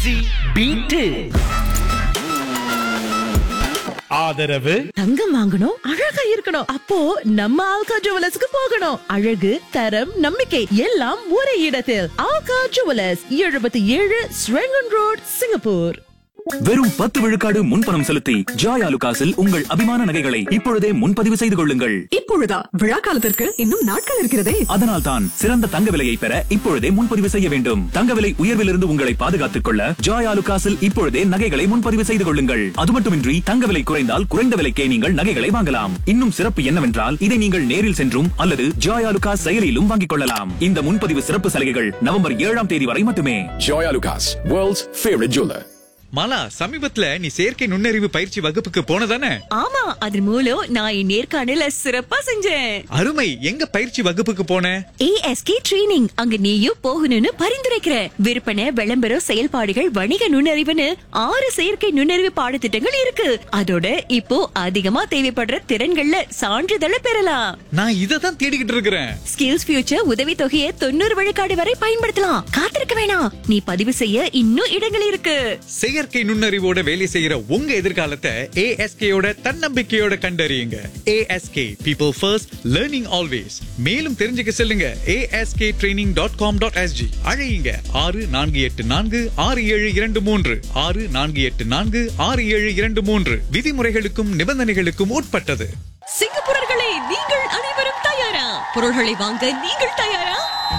Easy beat ஆதரவு தங்கம் வாங்கணும் அழகா இருக்கணும் அப்போ நம்ம ஆல்கா ஜுவலர்ஸ்க்கு போகணும் அழகு தரம் நம்பிக்கை எல்லாம் ஒரே இடத்தில் ஆல்கா ஜுவலர்ஸ் எழுபத்தி ஏழு ஸ்ரெங்கன் ரோட் சிங்கப்பூர் வெறும் பத்து விழுக்காடு முன்பணம் செலுத்தி ஜாய் ஆலுகாஸில் உங்கள் அபிமான நகைகளை இப்பொழுதே முன்பதிவு செய்து கொள்ளுங்கள் இப்பொழுதா விழா காலத்திற்கு இன்னும் நாட்கள் இருக்கிறதே அதனால் தான் சிறந்த தங்க விலையை பெற இப்பொழுதே முன்பதிவு செய்ய வேண்டும் தங்க விலை உயர்விலிருந்து உங்களை பாதுகாத்துக் கொள்ள ஜாய் ஆலுகாஸில் இப்பொழுதே நகைகளை முன்பதிவு செய்து கொள்ளுங்கள் அது மட்டுமின்றி தங்க விலை குறைந்தால் குறைந்த விலைக்கே நீங்கள் நகைகளை வாங்கலாம் இன்னும் சிறப்பு என்னவென்றால் இதை நீங்கள் நேரில் சென்றும் அல்லது ஜாய் ஆலுகாஸ் செயலியிலும் வாங்கிக் கொள்ளலாம் இந்த முன்பதிவு சிறப்பு சலுகைகள் நவம்பர் ஏழாம் தேதி வரை மட்டுமே Joya Lucas, world's favorite jeweler. Mala சமீபத்துல நீ செயற்கை நுண்ணறிவு பயிற்சி வகுப்புக்கு போனதானே ஆமா அது மூலம் நான் என் நேர்காணல சிறப்பா செஞ்சேன் அருமை எங்க பயிற்சி வகுப்புக்கு போன ஏஎஸ்கே ட்ரெய்னிங் அங்க நீயும் போகணும்னு பரிந்துரைக்கிற விற்பனை விளம்பரம் செயல்பாடுகள் வணிக நுண்ணறிவுன்னு ஆறு செயற்கை நுண்ணறிவு பாடத்திட்டங்கள் இருக்கு அதோட இப்போ அதிகமா தேவைப்படுற திறன்கள்ல சான்றிதழை பெறலாம் நான் இதை தான் தேடிக்கிட்டு இருக்கிறேன் ஸ்கில்ஸ் ஃபியூச்சர் உதவி தொகையை தொண்ணூறு விழுக்காடு வரை பயன்படுத்தலாம் காத்திருக்க வேணாம் நீ பதிவு செய்ய இன்னும் இடங்கள் இருக்கு செயற்கை நுண்ணறிவோட வேலை செய்யற உங்க எதிர்காலத்தை ஏஎஸ்கேயோட தன்னம்பிக்கையோட கண்டறியுங்க ASK people first learning always மேலும் தெரிஞ்சுக்க செல்லுங்க ASK training dot com dot SG அழையுங்க ஆறு நான்கு எட்டு நான்கு ஆறு ஏழு இரண்டு மூன்று ஆறு நான்கு எட்டு நான்கு ஆறு ஏழு இரண்டு மூன்று விதிமுறைகளுக்கும் நிபந்தனைகளுக்கும் உட்பட்டது சிங்கப்பூரர்களே நீங்கள் அனைவரும் தயாரா பொருள்களை வாங்க நீங்கள் தயாரா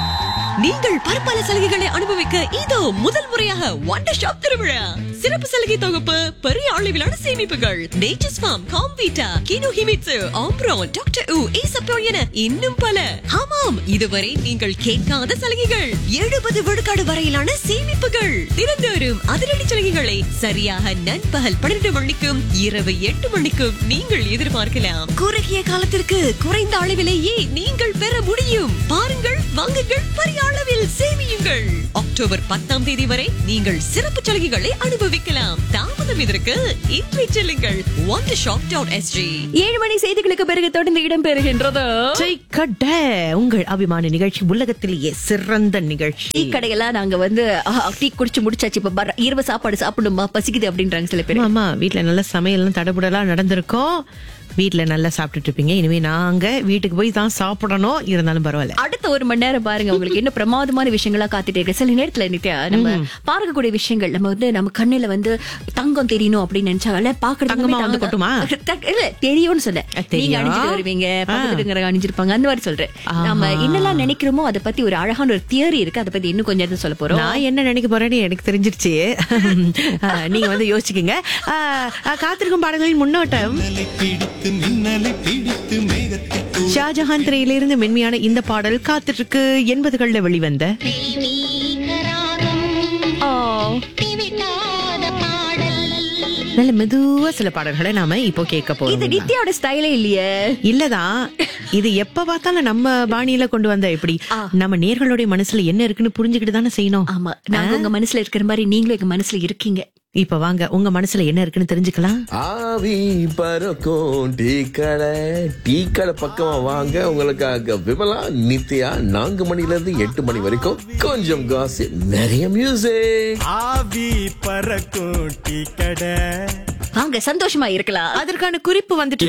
நீங்கள் பற்பல சலுகைகளை அனுபவிக்க இதோ முதல் முறையாக வண்டர் ஷாப் திருவிழா சிறப்பு சலுகை தொகுப்பு பெரிய அளவிலான சேமிப்புகள் nature's farm Comvita Kinohimitsu ஆம்ப்ரோன் டாக்டர் உ ஈசப்போ என இன்னும் பல ஆமாம் இதுவரை நீங்கள் கேட்காத சலுகைகள் எழுபது விழுக்காடு வரையிலான சேமிப்புகள் தினந்தோறும் அதிரடி சலுகைகளை சரியாக நண்பகல் பன்னிரண்டு மணிக்கும் இரவு எட்டு மணிக்கும் நீங்கள் எதிர்பார்க்கலாம் குறுகிய காலத்திற்கு குறைந்த அளவிலேயே நீங்கள் பெற முடியும் பாருங்கள் வாங்குங்கள் பெரிய அளவில் சேமியுங்கள் அக்டோபர் பத்தாம் தேதி வரை நீங்கள் சிறப்பு சலுகைகளை அனுபவிக்கலாம் தாமதம் இதற்கு இன்றை செல்லுங்கள் ஒன் ஷாப் டாட் எஸ்ஜி ஏழு மணி செய்திகளுக்கு பிறகு தொடர்ந்து இடம்பெறுகின்றது கட்ட உங்கள் அபிமான நிகழ்ச்சி உலகத்திலேயே சிறந்த நிகழ்ச்சி டீ கடையெல்லாம் நாங்க வந்து ஆ, டீ குடிச்சு முடிச்சாச்சு இப்ப பர- இரவு சாப்பாடு சாப்பிடணுமா பசிக்குது அப்படின்றாங்க சில பேர் ஆமா வீட்ல நல்ல சமையல்லாம் தடபுடலாம் நடந்திருக்கோம் வீட்ல நல்லா சாப்பிட்டுட்டு இருப்பீங்க இனிமே நாங்க வீட்டுக்கு போய் தான் சாப்பிடணும் இருந்தாலும் பரவாயில்ல அடுத்த ஒரு மணி நேரம் பாருங்க உங்களுக்கு இன்னும் பிரமாதமான விஷயங்களா காத்துட்டே இருக்கு சில நேரத்துல நித்யா நம்ம பார்க்கக்கூடிய விஷயங்கள் நம்ம வந்து நம்ம கண்ணுல வந்து தங்கம் தெரியணும் அப்படின்னு நினைச்சாங்கல்ல பாக்குறது தங்கமா வந்து கொட்டுமா? இல்ல தெரியும்னு சொன்னேன் தெரியும். நீங்க அணிஞ்சிட்டு வருவீங்க பக்கத்துல இருக்கிறவங்க அணிஞ்சிருப்பாங்க அந்த மாதிரி சொல்றேன் நம்ம என்னெல்லாம் நினைக்கிறோமோ அதை பத்தி ஒரு அழகான ஒரு தியரி இருக்கு அதை பத்தி இன்னும் கொஞ்சம் சொல்ல போறோம் நான் என்ன நினைக்க போறேன்னு எனக்கு தெரிஞ்சிருச்சு ஆஹ், நீங்க வந்து யோசிச்சுக்கங்க ஆஹ், ஆஹ், காத்திருக்கும் பாடல்களின் முன்னோட்டம் ஷாஜஹான் திரையிலிருந்து மென்மையான இந்த பாடல் காத்துட்டு இருக்கு எண்பதுகள்ல வெளிவந்த நல்ல மெதுவா சில பாடல்களை நாம இப்போ கேட்க இது போறோம் நித்யாவோட ஸ்டைலே இல்லையே இல்லதான் இது எப்ப பார்த்தாலும் நம்ம பாணியில கொண்டு வந்தா எப்படி நம்ம நேர்களுடைய மனசுல என்ன இருக்குன்னு புரிஞ்சுக்கிட்டு தானே செய்யணும் ஆமா நாங்க உங்க மனசுல இருக்கிற மாதிரி நீங்களும் எங்க மனசுல இருக்கீங்க இப்ப வாங்க உங்க மனசுல என்ன இருக்குன்னு தெரிஞ்சுக்கலாம் ஆவி பறக்கும் டீ கடை டீ கடை பக்கமா வாங்க உங்களுக்காக விமலா நித்யா நான்கு மணில இருந்து எட்டு மணி வரைக்கும் கொஞ்சம் காசு நிறைய மியூசிக் ஆவி பறக்கும் டீ கடை வாங்க சந்தோஷமா இருக்கலாம் அதற்கான குறிப்பு வந்துட்டு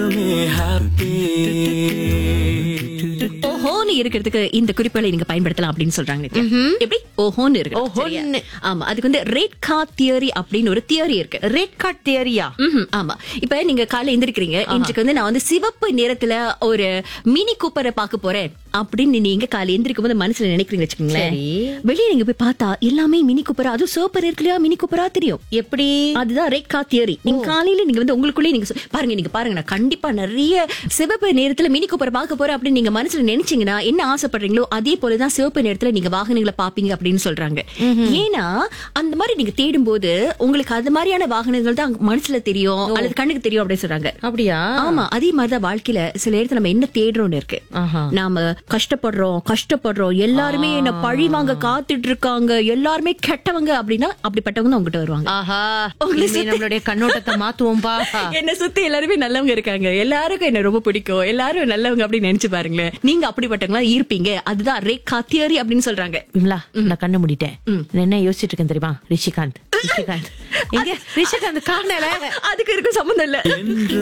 ஓஹோன்னு இருக்கிறதுக்கு இந்த குறிப்புகளை நீங்க பயன்படுத்தலாம் அப்படின்னு சொல்றாங்க நித்யா. எப்படி ஓஹோன்னு இருக்கு ஓஹோன்னு. சரியா? ஆமா அதுக்கு வந்து ரேட் கா தியரி அப்படின்னு ஒரு தியரி இருக்கு ரெட் கார்ட் தியரியா ம்ஹும், ஆமா இப்ப நீங்க காலைல எந்திரிக்கிறீங்க இன்றைக்கு வந்து நான் வந்து சிவப்பு நிறத்துல ஒரு மினி கூப்பரை பார்க்க போறேன் அப்படின்னு நீங்க காலை எந்திரிக்கும் போது மனசுல நினைக்கிறீங்க வச்சுக்கோங்களேன் சரி. வெளியே நீங்க போய் பார்த்தா எல்லாமே மினி கூப்பரா அதுவும் சோப்பர் இருக்குல்லையா மினி கூப்பரா தெரியும் எப்படி அதுதான் ரேட் கா தியரி நீங்க காலையில நீங்க வந்து உங்களுக்குள்ளே நீங்க சொ- பாருங்க நீங்க பாருங்க நான் கண்டிப்பா நிறைய சிவப்பு நேரத்துல மினி கூப்பர் பார்க்க போறேன் அப்படின்னு நீங்க மனசுல நினைச்சீங்கன்னா என்ன ஆசைப்படுறீங்களோ அதே போலதான் சிவப்பு நேரத்துல நீங்க வாகனங்களை பாப்பீங்க அப்படின்னு சொல்றாங்க ஏன்னா அந்த மாதிரி நீங்க தேடும் போது உங்களுக்கு அது மாதிரியான வாகனங்கள் தான் மனசுல தெரியும் அல்லது கண்ணுக்கு தெரியும் அப்படின்னு சொல்றாங்க அப்படியா ஆமா அதே மாதிரிதான் வாழ்க்கையில சில இடத்துல நம்ம என்ன தேடுறோம்னு இருக்கு ஆஹா. நாம கஷ்டப்படுறோம் கஷ்டப்படுறோம் எல்லாருமே என்ன பழி வாங்க காத்துட்டு இருக்காங்க எல்லாருமே கெட்டவங்க அப்படின்னா அப்படிப்பட்டவங்க தான் உங்ககிட்ட வருவாங்க ஆஹா உங்களை இனிமே சுத்தி- நம்மளுடைய கண்ணோட்டத்தை மாத்துவோம்பா என்ன சுத்தி எல்லாருமே நல்லவங்க இருக்காங்க எல்லாருக்கும் என்ன ரொம்ப பிடிக்கும் எல்லாரும் நல்லவங்க அப்படின்னு நினைச்சு பாருங்களேன் நீங்க அப்படிப்பட்டவங்களா இருப்பீங்க அதுதான் ரேகா தியரி அப்படின்னு சொல்றாங்க விமலா நான் கண்ணு மூடிட்டேன் நான் என்ன யோசிச்சுட்டு இருக்கேன் தெரியுமா ரிஷிகாந்த் ரிஷிகாந்த் எங்க ரிஷிகாந்த் காணல அதுக்கு இருக்கும் சம்மந்தம் இல்ல